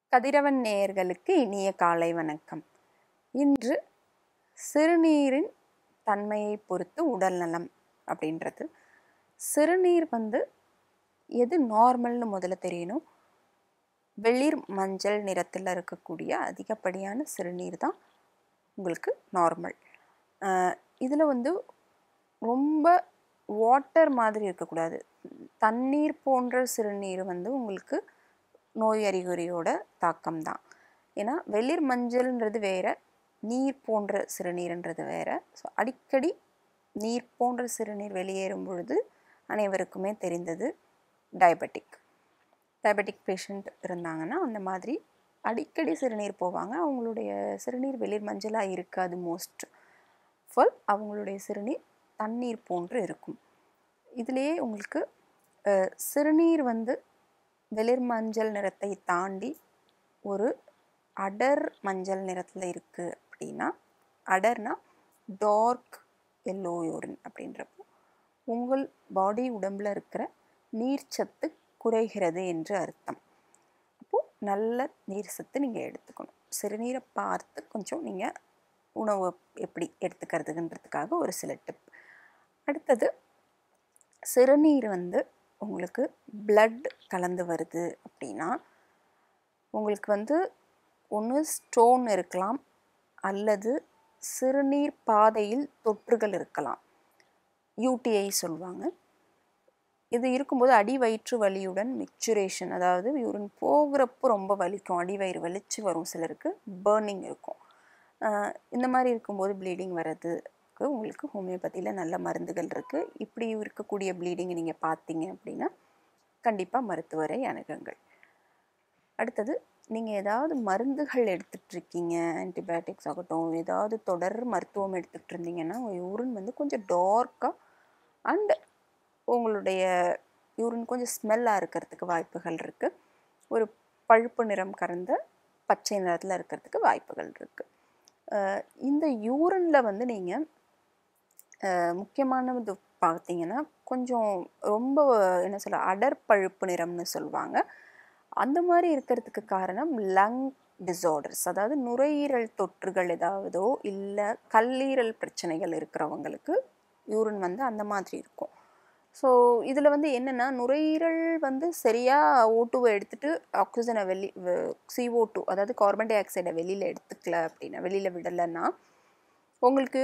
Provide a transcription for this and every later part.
கதிரவன் நேயர்களுக்கு இனிய காலை வணக்கம் இன்று சிறுநீரின் தன்மையை பொறுத்து உடல் நலம் அப்படின்றது சிறுநீர் வந்து எது நார்மல்னு முதல்ல தெரியணும் வெளிர் மஞ்சள் நிறத்தில் இருக்கக்கூடிய அதிகப்படியான சிறுநீர் தான் உங்களுக்கு நார்மல் இதில் வந்து ரொம்ப வாட்டர் மாதிரி இருக்கக்கூடாது தண்ணீர் போன்ற சிறுநீர் வந்து உங்களுக்கு நோய் அறிகுறியோட தாக்கம் தான் ஏன்னா வெளிர் மஞ்சள்ன்றது வேற நீர் போன்ற சிறுநீர்ன்றது வேற ஸோ அடிக்கடி நீர் போன்ற சிறுநீர் வெளியேறும் பொழுது அனைவருக்குமே தெரிந்தது டயபெட்டிக் டயபெட்டிக் பேஷண்ட் இருந்தாங்கன்னா அந்த மாதிரி அடிக்கடி சிறுநீர் போவாங்க அவங்களுடைய சிறுநீர் வெளிர் மஞ்சளாக இருக்காது மோஸ்ட் ஃபுல் அவங்களுடைய சிறுநீர் தண்ணீர் போன்று இருக்கும் இதுலேயே உங்களுக்கு அஹ், சிறுநீர் வந்து வெளிர் மஞ்சள் நிறத்தை தாண்டி ஒரு அடர் மஞ்சள் நிறத்தில் இருக்குது அப்படின்னா அடர்னா டார்க் எல்லோ யூரின் அப்படின்றப்போ உங்கள் பாடி உடம்புல இருக்கிற நீர்ச்சத்து குறைகிறது என்று அர்த்தம் அப்போது நல்ல நீர் சத்து நீங்கள் எடுத்துக்கணும் சிறுநீரை பார்த்து கொஞ்சம் நீங்கள் உணவு எப்படி எடுத்துக்கிறதுன்றதுக்காக ஒரு சில டிப் அடுத்தது சிறுநீர் வந்து உங்களுக்கு blood கலந்து வருது அப்படின்னா உங்களுக்கு வந்து ஒன்று ஸ்டோன் இருக்கலாம் அல்லது சிறுநீர் பாதையில் தொற்றுகள் இருக்கலாம் யூடிஐ சொல்லுவாங்க இது இருக்கும்போது அடி வயிற்று வலியுடன் மிக்சுரேஷன் அதாவது யூரின் போகிறப்போ ரொம்ப வலிக்கும் அடி வயிறு வலிச்சு வரும் சிலருக்கு பேர்னிங் இருக்கும் ஆஹ் இந்த மாதிரி இருக்கும்போது ப்ளீடிங் வர்றதுக்கு உங்களுக்கு ஹோமியோபதியில் நல்ல மருந்துகள் இருக்குது இப்படி இருக்கக்கூடிய ப்ளீடிங்கை நீங்கள் பார்த்தீங்க அப்படின்னா கண்டிப்பாக மருத்துவரை அணுகுங்கள் அடுத்தது நீங்கள் ஏதாவது மருந்துகள் எடுத்துட்டு இருக்கீங்க ஆன்டிபயோட்டிக்ஸ் ஆகட்டும் ஏதாவது தொடர் மருத்துவம் எடுத்துகிட்டு இருந்தீங்கன்னா உங்கள் யூரின் வந்து கொஞ்சம் டார்க்காக அண்ட் உங்களுடைய யூரின் கொஞ்சம் ஸ்மெல்லாக இருக்கிறதுக்கு வாய்ப்புகள் இருக்குது ஒரு பழுப்பு நிறம் கறந்த பச்சை நிறத்தில் இருக்கிறதுக்கு வாய்ப்புகள் இருக்குது இந்த யூரினில் வந்து நீங்கள் முக்கியமானது பார்த்தீங்கன்னா கொஞ்சம் ரொம்ப என்ன சொல்ல அடர் பழுப்பு நிறம்னு சொல்லுவாங்க அந்த மாதிரி இருக்கிறதுக்கு காரணம் லங் டிசார்டர்ஸ் அதாவது நுரையீரல் தொற்றுகள் ஏதாவதோ இல்லை கல்லீரல் பிரச்சனைகள் இருக்கிறவங்களுக்கு யூரின் வந்து அந்த மாதிரி இருக்கும் ஸோ இதில் வந்து என்னென்னா நுரையீரல் வந்து சரியாக ஓட்டுவை எடுத்துட்டு ஆக்சிஜனை வெளி CO2 டூ அதாவது கார்பன் டை ஆக்சைடை வெளியில் எடுத்துக்கல அப்படின்னா வெளியில் விடலைன்னா உங்களுக்கு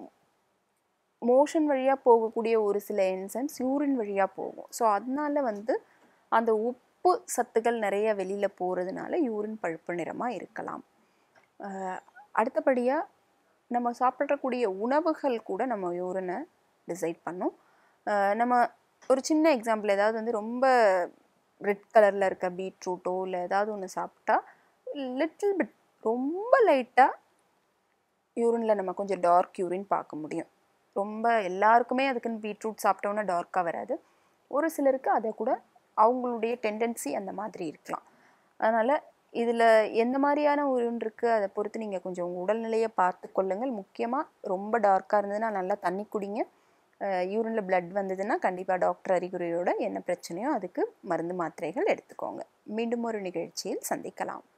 மோஷன் வழியாக போகக்கூடிய ஒரு சில என்சைம்ஸ் யூரின் வழியாக போகும் ஸோ அதனால வந்து அந்த உப்பு சத்துக்கள் நிறைய வெளியில் போகிறதுனால யூரின் பழுப்பு நிறமாக இருக்கலாம் அஹ் அடுத்தபடியாக நம்ம சாப்பிடக்கூடிய உணவுகள் கூட நம்ம யூரினை டிசைட் பண்ணும் அஹ் நம்ம ஒரு சின்ன எக்ஸாம்பிள் ஏதாவது வந்து ரொம்ப ரெட் கலரில் இருக்க பீட்ரூட்டோ இல்லை ஏதாவது ஒன்று சாப்பிட்டா லிட்டில் பிட் ரொம்ப லைட்டாக யூரினில் நம்ம கொஞ்சம் டார்க் யூரின் பார்க்க முடியும் ரொம்ப எல்லாருக்குமே அதுக்குன்னு பீட்ரூட் சாப்பிட்டோன்னா டார்க்காக வராது ஒரு சிலருக்கு அதை கூட அவங்களுடைய டெண்டன்சி அந்த மாதிரி இருக்கலாம் அதனால் இதில் எந்த மாதிரியான உருன் இருக்குது அதை பொறுத்து நீங்கள் கொஞ்சம் உங்கள் உடல்நிலையை பார்த்து கொள்ளுங்கள் முக்கியமாக ரொம்ப டார்க்காக இருந்ததுன்னா நல்லா தண்ணி குடிங்க யூரினில் blood வந்ததுன்னா கண்டிப்பாக டாக்டர் அறிகுறியோட என்ன பிரச்சனையோ அதுக்கு மருந்து மாத்திரைகள் எடுத்துக்கோங்க மீண்டும் ஒரு நிகழ்ச்சியில் சந்திக்கலாம்